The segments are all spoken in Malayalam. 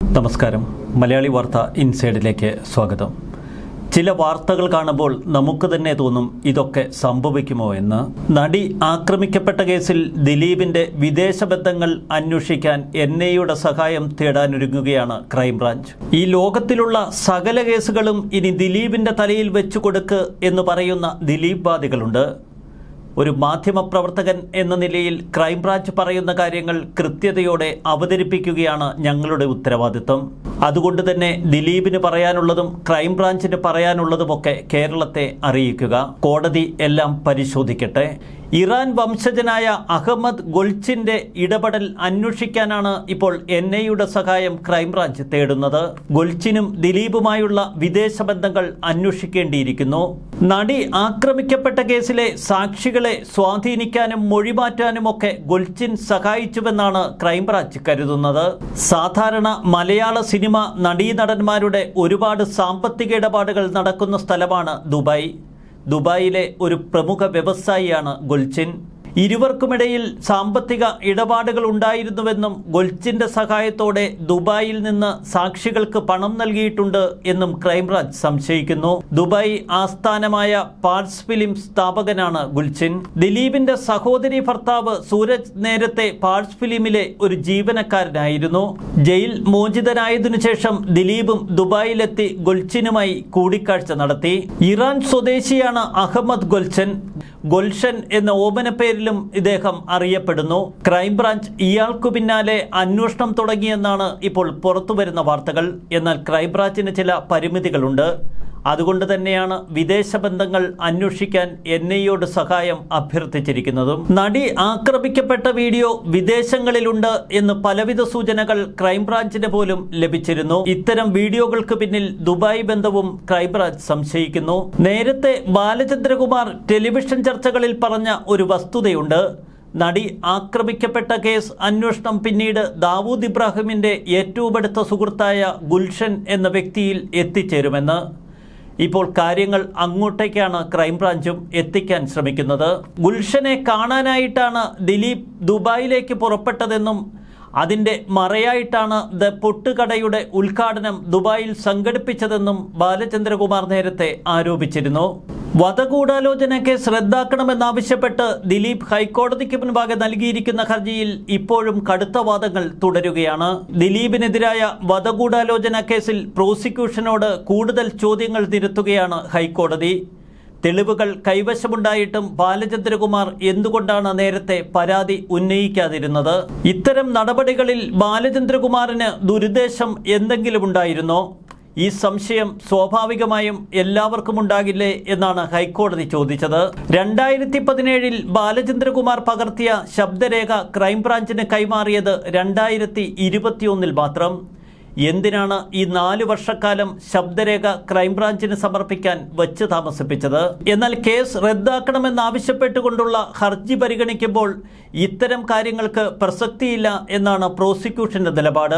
നമസ്കാരം മലയാളി വാർത്ത ഇൻസൈഡിലേക്ക് സ്വാഗതം ചില വാർത്തകൾ കാണുമ്പോൾ നമുക്ക് തന്നെ തോന്നും ഇതൊക്കെ സംഭവിക്കുമോ എന്ന് നടി ആക്രമിക്കപ്പെട്ട കേസിൽ ദിലീപിന്റെ വിദേശ ബന്ധങ്ങൾ അന്വേഷിക്കാൻ എൻ ഐയുടെ സഹായം തേടാനൊരുങ്ങുകയാണ് ക്രൈംബ്രാഞ്ച് ഈ ലോകത്തിലുള്ള സകല കേസുകളും ഇനി ദിലീപിന്റെ തലയിൽ വെച്ചു കൊടുക്ക് എന്ന് പറയുന്ന ദിലീപ് വാദികളുണ്ട് ഒരു മാധ്യമപ്രവർത്തകൻ എന്ന നിലയിൽ ക്രൈംബ്രാഞ്ച് പറയുന്ന കാര്യങ്ങൾ കൃത്യതയോടെ അവതരിപ്പിക്കുകയാണ് ഞങ്ങളുടെ ഉത്തരവാദിത്വം അതുകൊണ്ട് തന്നെ ദിലീപിന് പറയാനുള്ളതും ക്രൈംബ്രാഞ്ചിന് പറയാനുള്ളതുമൊക്കെ കേരളത്തെ അറിയിക്കുക കോടതി എല്ലാം പരിശോധിക്കട്ടെ ഇറാൻ വംശജനായ അഹമ്മദ് ഗൊൽച്ചിന്റെ ഇടപെടൽ അന്വേഷിക്കാനാണ് ഇപ്പോൾ എൻ ഐയുടെ സഹായം ക്രൈംബ്രാഞ്ച് തേടുന്നത് ഗൊൽച്ചിനും ദിലീപുമായുള്ള വിദേശ ബന്ധങ്ങൾ അന്വേഷിക്കേണ്ടിയിരിക്കുന്നു നടി ആക്രമിക്കപ്പെട്ട കേസിലെ സാക്ഷികളെ സ്വാധീനിക്കാനും മൊഴിമാറ്റാനുമൊക്കെ ഗൊൽച്ചിൻ സഹായിച്ചുവെന്നാണ് ക്രൈംബ്രാഞ്ച് കരുതുന്നത് സാധാരണ മലയാള സിനിമ നടീനടന്മാരുടെ ഒരുപാട് സാമ്പത്തിക ഇടപാടുകൾ നടക്കുന്ന സ്ഥലമാണ് ദുബായ് ദുബായിലെ ഒരു പ്രമുഖ വ്യവസായിയാണ് ഗുൽച്ചിൻ ഇരുവർക്കുമിടയിൽ സാമ്പത്തിക ഇടപാടുകൾ ഉണ്ടായിരുന്നുവെന്നും ഗുൽച്ചിന്റെ സഹായത്തോടെ ദുബായിൽ നിന്ന് സാക്ഷികൾക്ക് പണം നൽകിയിട്ടുണ്ട് എന്നും ക്രൈംബ്രാഞ്ച് സംശയിക്കുന്നു ദുബായ് ആസ്ഥാനമായ പാർട്സ് ഫിലിം സ്ഥാപകനാണ് ഗുൽച്ചിൻ ദിലീപിന്റെ സഹോദരി ഭർത്താവ് സൂരജ് നേരത്തെ പാർട്സ് ഫിലിമിലെ ഒരു ജീവനക്കാരനായിരുന്നു ജയിൽ മോചിതനായതിനു ശേഷം ദിലീപും ദുബായിലെത്തി ഗുൽച്ചിനുമായി കൂടിക്കാഴ്ച നടത്തി ഇറാൻ സ്വദേശിയാണ് അഹമ്മദ് ഗുൽച്ചൻ ഗുൽഷൻ എന്ന ഓമനപ്പേരിലും ഇദ്ദേഹം അറിയപ്പെടുന്നു ക്രൈംബ്രാഞ്ച് ഇയാൾക്കു പിന്നാലെ അന്വേഷണം തുടങ്ങിയെന്നാണ് ഇപ്പോൾ പുറത്തുവരുന്ന വാർത്തകൾ എന്നാൽ ക്രൈംബ്രാഞ്ചിന് ചില പരിമിതികളുണ്ട് അതുകൊണ്ട് തന്നെയാണ് വിദേശ ബന്ധങ്ങൾ അന്വേഷിക്കാൻ എൻ ഐയോട് സഹായം അഭ്യർത്ഥിച്ചിരിക്കുന്നതും നടി ആക്രമിക്കപ്പെട്ട വീഡിയോ വിദേശങ്ങളിലുണ്ട് എന്ന് പലവിധ സൂചനകൾ ക്രൈംബ്രാഞ്ചിന് പോലും ലഭിച്ചിരുന്നു ഇത്തരം വീഡിയോകൾക്ക് പിന്നിൽ ദുബായ് ബന്ധവും ക്രൈംബ്രാഞ്ച് സംശയിക്കുന്നു നേരത്തെ ബാലചന്ദ്രകുമാർ ടെലിവിഷൻ ചർച്ചകളിൽ പറഞ്ഞ ഒരു വസ്തുതയുണ്ട് നടി ആക്രമിക്കപ്പെട്ട കേസ് അന്വേഷണം പിന്നീട് ദാവൂദ് ഇബ്രാഹിമിന്റെ ഏറ്റവും അടുത്ത സുഹൃത്തായ ഗുൽഷൻ എന്ന വ്യക്തിയിൽ എത്തിച്ചേരുമെന്ന് ഇപ്പോൾ കാര്യങ്ങൾ അങ്ങോട്ടേക്കാണ് ക്രൈംബ്രാഞ്ചും എത്തിക്കാൻ ശ്രമിക്കുന്നത് ഗുൽഷനെ കാണാനായിട്ടാണ് ദിലീപ് ദുബായിലേക്ക് പുറപ്പെട്ടതെന്നും അതിന്റെ മറയായിട്ടാണ് ദ പൊട്ടുകടയുടെ ഉദ്ഘാടനം ദുബായിൽ സംഘടിപ്പിച്ചതെന്നും ബാലചന്ദ്രകുമാർ നേരത്തെ ആരോപിച്ചിരുന്നു വധഗൂഢാലോചന കേസ് റദ്ദാക്കണമെന്നാവശ്യപ്പെട്ട് ദിലീപ് ഹൈക്കോടതിക്ക് മുൻപാകെ നൽകിയിരിക്കുന്ന ഹർജിയിൽ ഇപ്പോഴും കടുത്ത വാദങ്ങൾ തുടരുകയാണ് ദിലീപിനെതിരായ വധഗൂഢാലോചന കേസിൽ പ്രോസിക്യൂഷനോട് കൂടുതൽ ചോദ്യങ്ങൾ നിരത്തുകയാണ് ഹൈക്കോടതി തെളിവുകൾ കൈവശമുണ്ടായിട്ടും ബാലചന്ദ്രകുമാർ എന്തുകൊണ്ടാണ് നേരത്തെ പരാതി ഉന്നയിക്കാതിരുന്നത് ഇത്തരം നടപടികളിൽ ബാലചന്ദ്രകുമാറിന് ദുരുദ്ദേശം എന്തെങ്കിലും ഉണ്ടായിരുന്നോ ഈ സംശയം സ്വാഭാവികമായും എല്ലാവർക്കും ഉണ്ടാകില്ലേ എന്നാണ് ഹൈക്കോടതി ചോദിച്ചത് രണ്ടായിരത്തി പതിനേഴിൽ ബാലചന്ദ്രകുമാർ പകർത്തിയ ശബ്ദരേഖ ക്രൈംബ്രാഞ്ചിന് കൈമാറിയത് രണ്ടായിരത്തി ഇരുപത്തിയൊന്നിൽ മാത്രം എന്തിനാണ് ഈ നാല് വർഷക്കാലം ശബ്ദരേഖ ക്രൈംബ്രാഞ്ചിന് സമർപ്പിക്കാൻ വച്ച് താമസിപ്പിച്ചത് എന്നാൽ കേസ് റദ്ദാക്കണമെന്നാവശ്യപ്പെട്ടുകൊണ്ടുള്ള ഹർജി പരിഗണിക്കുമ്പോൾ ഇത്തരം കാര്യങ്ങൾക്ക് പ്രസക്തിയില്ല എന്നാണ് പ്രോസിക്യൂഷന്റെ നിലപാട്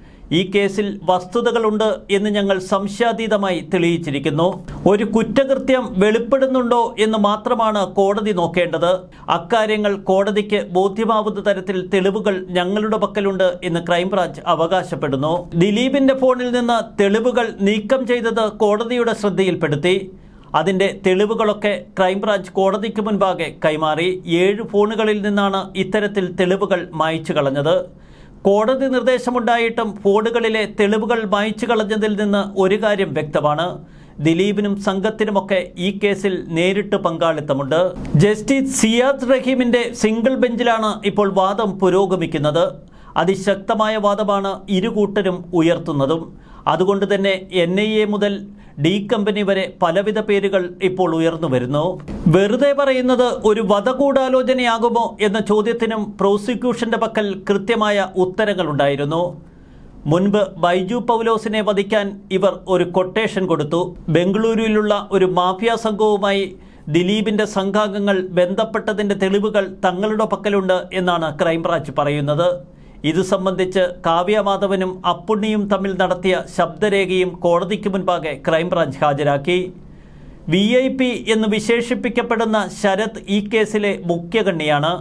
ഈ കേസിൽ വസ്തുതകളുണ്ട് എന്ന് ഞങ്ങൾ സംശയാതീതമായി തെളിയിച്ചിരിക്കുന്നു ഒരു കുറ്റകൃത്യം വെളിപ്പെടുന്നുണ്ടോ എന്ന് മാത്രമാണ് കോടതി നോക്കേണ്ടത് അക്കാര്യങ്ങൾ കോടതിക്ക് ബോധ്യമാവുന്ന തരത്തിൽ തെളിവുകൾ ഞങ്ങളുടെ പക്കലുണ്ട് എന്ന് ക്രൈംബ്രാഞ്ച് അവകാശപ്പെടുന്നു ദിലീപിന്റെ ഫോണിൽ നിന്ന് തെളിവുകൾ നീക്കം ചെയ്തത് കോടതിയുടെ ശ്രദ്ധയിൽപ്പെടുത്തി അതിന്റെ തെളിവുകളൊക്കെ ക്രൈംബ്രാഞ്ച് കോടതിക്ക് മുൻപാകെ കൈമാറി ഏഴ് ഫോണുകളിൽ നിന്നാണ് ഇത്തരത്തിൽ തെളിവുകൾ മായ്ച്ചു കളഞ്ഞത് കോടതി നിർദ്ദേശമുണ്ടായിട്ടും ഫോണുകളിലെ തെളിവുകൾ മായ്ച്ചു കളഞ്ഞതിൽ നിന്ന് ഒരു കാര്യം വ്യക്തമാണ് ദിലീപിനും സംഘത്തിനുമൊക്കെ ഈ കേസിൽ നേരിട്ട് പങ്കാളിത്തമുണ്ട് ജസ്റ്റിസ് സിയാദ് റഹീമിന്റെ സിംഗിൾ ബെഞ്ചിലാണ് ഇപ്പോൾ വാദം പുരോഗമിക്കുന്നത് അതിശക്തമായ വാദമാണ് ഇരുകൂട്ടരും ഉയർത്തുന്നതും അതുകൊണ്ട് തന്നെ എൻ ഐ എ മുതൽ ഡി കമ്പനി വരെ പലവിധ പേരുകൾ ഇപ്പോൾ ഉയർന്നു വരുന്നു വെറുതെ പറയുന്നത് ഒരു വധഗൂഢാലോചനയാകുമോ എന്ന ചോദ്യത്തിനും പ്രോസിക്യൂഷന്റെ പക്കൽ കൃത്യമായ ഉത്തരങ്ങളുണ്ടായിരുന്നു മുൻപ് ബൈജു പൗലോസിനെ വധിക്കാൻ ഇവർ ഒരു കൊട്ടേഷൻ കൊടുത്തു ബംഗളൂരുവിലുള്ള ഒരു മാഫിയ സംഘവുമായി ദിലീപിന്റെ സംഘാംഗങ്ങൾ ബന്ധപ്പെട്ടതിന്റെ തെളിവുകൾ തങ്ങളുടെ പക്കലുണ്ട് എന്നാണ് ക്രൈംബ്രാഞ്ച് പറയുന്നത് ഇത് സംബന്ധിച്ച് കാവ്യമാധവനും അപ്പുണ്ണിയും തമ്മിൽ നടത്തിയ ശബ്ദരേഖയും കോടതിക്ക് മുൻപാകെ ക്രൈംബ്രാഞ്ച് ഹാജരാക്കി വി ഐ പി എന്ന് വിശേഷിപ്പിക്കപ്പെടുന്ന ശരത് ഈ കേസിലെ മുഖ്യകണ്ണിയാണ്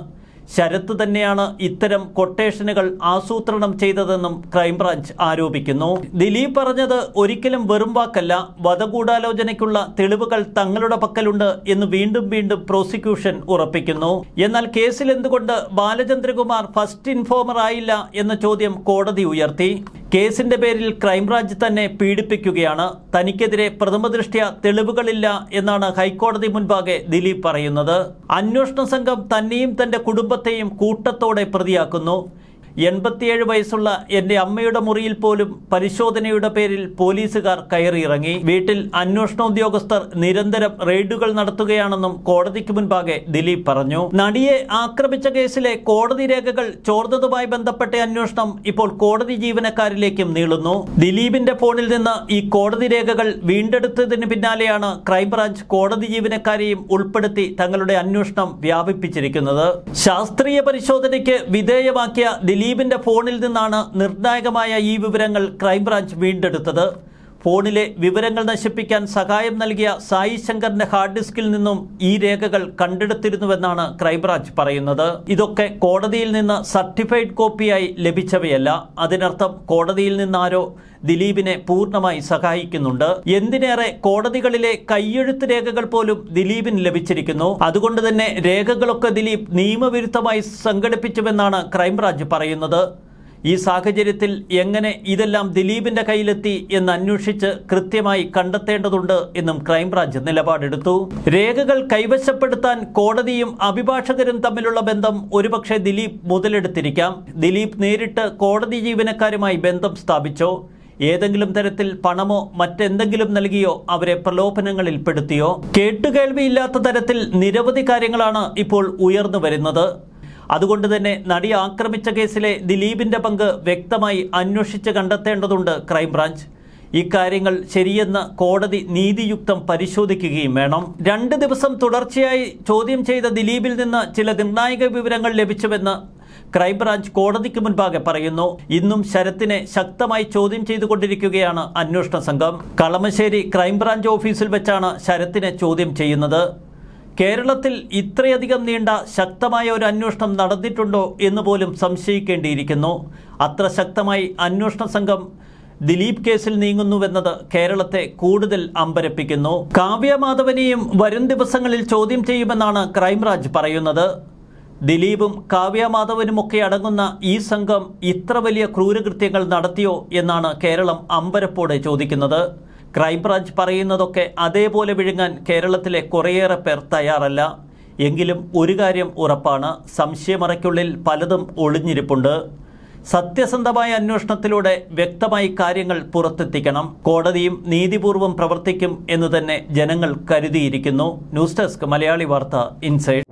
ശരത്ത് തന്നെയാണ് ഇത്തരം കൊട്ടേഷനുകൾ ആസൂത്രണം ചെയ്തതെന്നും ക്രൈംബ്രാഞ്ച് ആരോപിക്കുന്നു ദിലീപ് പറഞ്ഞത് ഒരിക്കലും വെറും വാക്കല്ല വധഗൂഢാലോചനയ്ക്കുള്ള തെളിവുകൾ തങ്ങളുടെ പക്കലുണ്ട് എന്ന് വീണ്ടും വീണ്ടും പ്രോസിക്യൂഷൻ ഉറപ്പിക്കുന്നു എന്നാൽ കേസിൽ എന്തുകൊണ്ട് ബാലചന്ദ്രകുമാർ ഫസ്റ്റ് ഇൻഫോമർ ആയില്ല എന്ന ചോദ്യം കോടതി ഉയർത്തി കേസിന്റെ പേരിൽ ക്രൈംബ്രാഞ്ച് തന്നെ പീഡിപ്പിക്കുകയാണ് തനിക്കെതിരെ പ്രഥമദൃഷ്ട്യ തെളിവുകളില്ല എന്നാണ് ഹൈക്കോടതി മുൻപാകെ ദിലീപ് പറയുന്നത് അന്വേഷണ സംഘം തന്നെയും തന്റെ കുടുംബത്തെയും കൂട്ടത്തോടെ പ്രതിയാക്കുന്നു എൺപത്തിയേഴ് വയസ്സുള്ള എന്റെ അമ്മയുടെ മുറിയിൽ പോലും പരിശോധനയുടെ പേരിൽ പോലീസുകാർ കയറിയിറങ്ങി വീട്ടിൽ അന്വേഷണ ഉദ്യോഗസ്ഥർ നിരന്തരം റെയ്ഡുകൾ നടത്തുകയാണെന്നും കോടതിക്ക് മുൻപാകെ ദിലീപ് പറഞ്ഞു നടിയെ ആക്രമിച്ച കേസിലെ കോടതി രേഖകൾ ചോർന്നതുമായി ബന്ധപ്പെട്ട അന്വേഷണം ഇപ്പോൾ കോടതി ജീവനക്കാരിലേക്കും നീളുന്നു ദിലീപിന്റെ ഫോണിൽ നിന്ന് ഈ കോടതി രേഖകൾ വീണ്ടെടുത്തതിന് പിന്നാലെയാണ് ക്രൈംബ്രാഞ്ച് കോടതി ജീവനക്കാരെയും ഉൾപ്പെടുത്തി തങ്ങളുടെ അന്വേഷണം വ്യാപിപ്പിച്ചിരിക്കുന്നത് ശാസ്ത്രീയ പരിശോധനയ്ക്ക് വിധേയമാക്കിയ ദിലീപിന്റെ ഫോണിൽ നിന്നാണ് നിർണായകമായ ഈ വിവരങ്ങൾ ക്രൈംബ്രാഞ്ച് വീണ്ടെടുത്തത് ഫോണിലെ വിവരങ്ങൾ നശിപ്പിക്കാൻ സഹായം നൽകിയ സായി ശങ്കറിന്റെ ഹാർഡ് ഡിസ്കിൽ നിന്നും ഈ രേഖകൾ കണ്ടെടുത്തിരുന്നുവെന്നാണ് ക്രൈംബ്രാഞ്ച് പറയുന്നത് ഇതൊക്കെ കോടതിയിൽ നിന്ന് സർട്ടിഫൈഡ് കോപ്പിയായി ലഭിച്ചവയല്ല അതിനർത്ഥം കോടതിയിൽ നിന്നാരോ ദിലീപിനെ പൂർണ്ണമായി സഹായിക്കുന്നുണ്ട് എന്തിനേറെ കോടതികളിലെ കയ്യെഴുത്ത് രേഖകൾ പോലും ദിലീപിന് ലഭിച്ചിരിക്കുന്നു അതുകൊണ്ട് തന്നെ രേഖകളൊക്കെ ദിലീപ് നിയമവിരുദ്ധമായി സംഘടിപ്പിച്ചുവെന്നാണ് ക്രൈംബ്രാഞ്ച് പറയുന്നത് ഈ സാഹചര്യത്തിൽ എങ്ങനെ ഇതെല്ലാം ദിലീപിന്റെ കയ്യിലെത്തി എന്ന് അന്വേഷിച്ച് കൃത്യമായി കണ്ടെത്തേണ്ടതുണ്ട് എന്നും ക്രൈംബ്രാഞ്ച് നിലപാടെടുത്തു രേഖകൾ കൈവശപ്പെടുത്താൻ കോടതിയും അഭിഭാഷകരും തമ്മിലുള്ള ബന്ധം ഒരുപക്ഷെ ദിലീപ് മുതലെടുത്തിരിക്കാം ദിലീപ് നേരിട്ട് കോടതി ജീവനക്കാരുമായി ബന്ധം സ്ഥാപിച്ചോ ഏതെങ്കിലും തരത്തിൽ പണമോ മറ്റെന്തെങ്കിലും നൽകിയോ അവരെ പ്രലോഭനങ്ങളിൽ പെടുത്തിയോ കേട്ടുകേൾവിയില്ലാത്ത തരത്തിൽ നിരവധി കാര്യങ്ങളാണ് ഇപ്പോൾ ഉയർന്നു വരുന്നത് അതുകൊണ്ട് തന്നെ നടി ആക്രമിച്ച കേസിലെ ദിലീപിന്റെ പങ്ക് വ്യക്തമായി അന്വേഷിച്ച് കണ്ടെത്തേണ്ടതുണ്ട് ക്രൈംബ്രാഞ്ച് ഇക്കാര്യങ്ങൾ ശരിയെന്ന് കോടതി നീതിയുക്തം പരിശോധിക്കുകയും വേണം രണ്ട് ദിവസം തുടർച്ചയായി ചോദ്യം ചെയ്ത ദിലീപിൽ നിന്ന് ചില നിർണായക വിവരങ്ങൾ ലഭിച്ചുവെന്ന് ക്രൈംബ്രാഞ്ച് കോടതിക്ക് മുൻപാകെ പറയുന്നു ഇന്നും ശരത്തിനെ ശക്തമായി ചോദ്യം ചെയ്തുകൊണ്ടിരിക്കുകയാണ് അന്വേഷണ സംഘം കളമശ്ശേരി ക്രൈംബ്രാഞ്ച് ഓഫീസിൽ വെച്ചാണ് ശരത്തിനെ ചോദ്യം ചെയ്യുന്നത് കേരളത്തിൽ ഇത്രയധികം നീണ്ട ശക്തമായ ഒരു അന്വേഷണം നടന്നിട്ടുണ്ടോ എന്ന് പോലും സംശയിക്കേണ്ടിയിരിക്കുന്നു അത്ര ശക്തമായി അന്വേഷണ സംഘം ദിലീപ് കേസിൽ നീങ്ങുന്നുവെന്നത് കേരളത്തെ കൂടുതൽ അമ്പരപ്പിക്കുന്നു കാവ്യ മാധവനെയും വരും ദിവസങ്ങളിൽ ചോദ്യം ചെയ്യുമെന്നാണ് ക്രൈംബ്രാഞ്ച് പറയുന്നത് ദിലീപും കാവ്യ മാധവനുമൊക്കെ അടങ്ങുന്ന ഈ സംഘം ഇത്ര വലിയ ക്രൂരകൃത്യങ്ങൾ നടത്തിയോ എന്നാണ് കേരളം അമ്പരപ്പോടെ ചോദിക്കുന്നത് ക്രൈംബ്രാഞ്ച് പറയുന്നതൊക്കെ അതേപോലെ വിഴുങ്ങാൻ കേരളത്തിലെ കുറേയേറെ പേർ തയ്യാറല്ല എങ്കിലും ഒരു കാര്യം ഉറപ്പാണ് സംശയമറയ്ക്കുള്ളിൽ പലതും ഒളിഞ്ഞിരിപ്പുണ്ട് സത്യസന്ധമായ അന്വേഷണത്തിലൂടെ വ്യക്തമായി കാര്യങ്ങൾ പുറത്തെത്തിക്കണം കോടതിയും നീതിപൂർവം പ്രവർത്തിക്കും എന്ന് തന്നെ ജനങ്ങൾ കരുതിയിരിക്കുന്നു ന്യൂസ് ഡെസ്ക് മലയാളി വാർത്ത ഇൻസൈഡ്